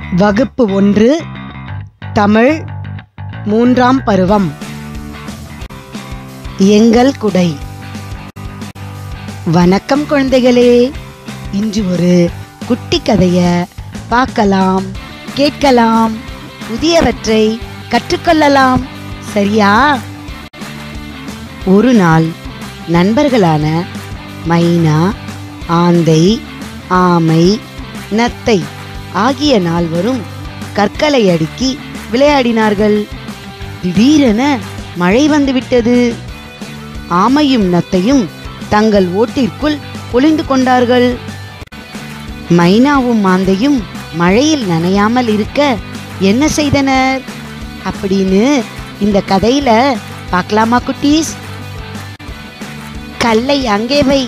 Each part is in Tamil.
வகுப்பு ஒன்று தமிழ் மூன்றாம் பருவம் எங்கள் குடை வணக்கம் குழந்தைகளே இன்று ஒரு குட்டி கதைய பார்க்கலாம் கேட்கலாம் புதியவற்றை கற்றுக்கொள்ளலாம் சரியா ஒரு நாள் நண்பர்களான மைனா ஆந்தை ஆமை நத்தை ஆகிய நால்வரும் கற்களை அடுக்கி விளையாடினார்கள் திடீரென மழை வந்துவிட்டது ஆமையும் நத்தையும் தங்கள் ஓட்டிற்குள் ஒளிந்து கொண்டார்கள் மைனாவும் மாந்தையும் மழையில் நனையாமல் இருக்க என்ன செய்தனர் அப்படின்னு இந்த கதையில பார்க்கலாமா குட்டீஸ் கல்லை அங்கே வை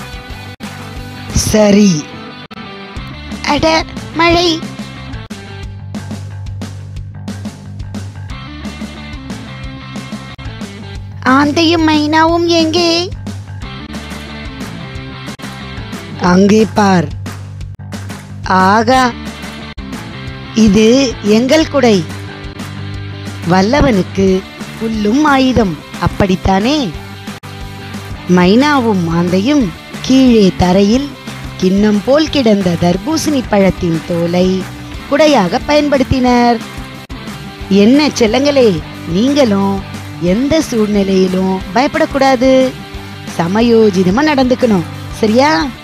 சரி அட மழை ஆந்தையும் மைனாவும் எங்கே அங்கே பார் ஆகா இது எங்கள் குடை வல்லவனுக்கு புல்லும் ஆயுதம் அப்படித்தானே மைனாவும் ஆந்தையும் கீழே தரையில் கிண்ணம் போல் கிடந்த தர்பூசணி பழத்தின் தோலை குடையாக பயன்படுத்தினர் என்ன செல்லங்களே நீங்களும் எந்த சூழ்நிலையிலும் பயப்படக்கூடாது சமயோஜிதமா நடந்துக்கணும் சரியா